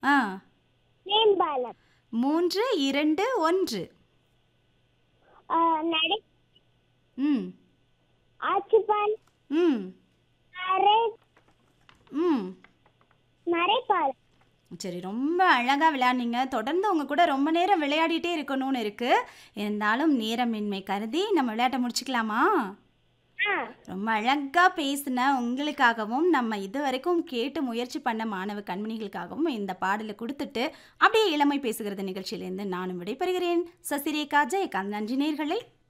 ஆ மேம்பாலம் மூன்று இரண்டு ஒன்று ஆ, நடை ம் ஆச்சுப்பால் ம் மறை ம் மறைப்பாலம் சரி ரொம்ப அழகாக விளையாடுனீங்க தொடர்ந்து உங்க கூட ரொம்ப நேரம் விளையாடிட்டே இருக்கணும்னு இருக்கு இருந்தாலும் நேரமின்மை கருதி நம்ம விளையாட்டை முடிச்சுக்கலாமா ஆ ரொம்ப அழகாக பேசின உங்களுக்காகவும் நம்ம இது வரைக்கும் கேட்டு முயற்சி பண்ண மாணவ கண்மணிகளுக்காகவும் இந்த பாடலை கொடுத்துட்டு அப்படியே இளமை பேசுகிறது நிகழ்ச்சியிலேருந்து நானும் விடைபெறுகிறேன் சசிரேகா ஜெயகாந்த் நன்றி நேர்களே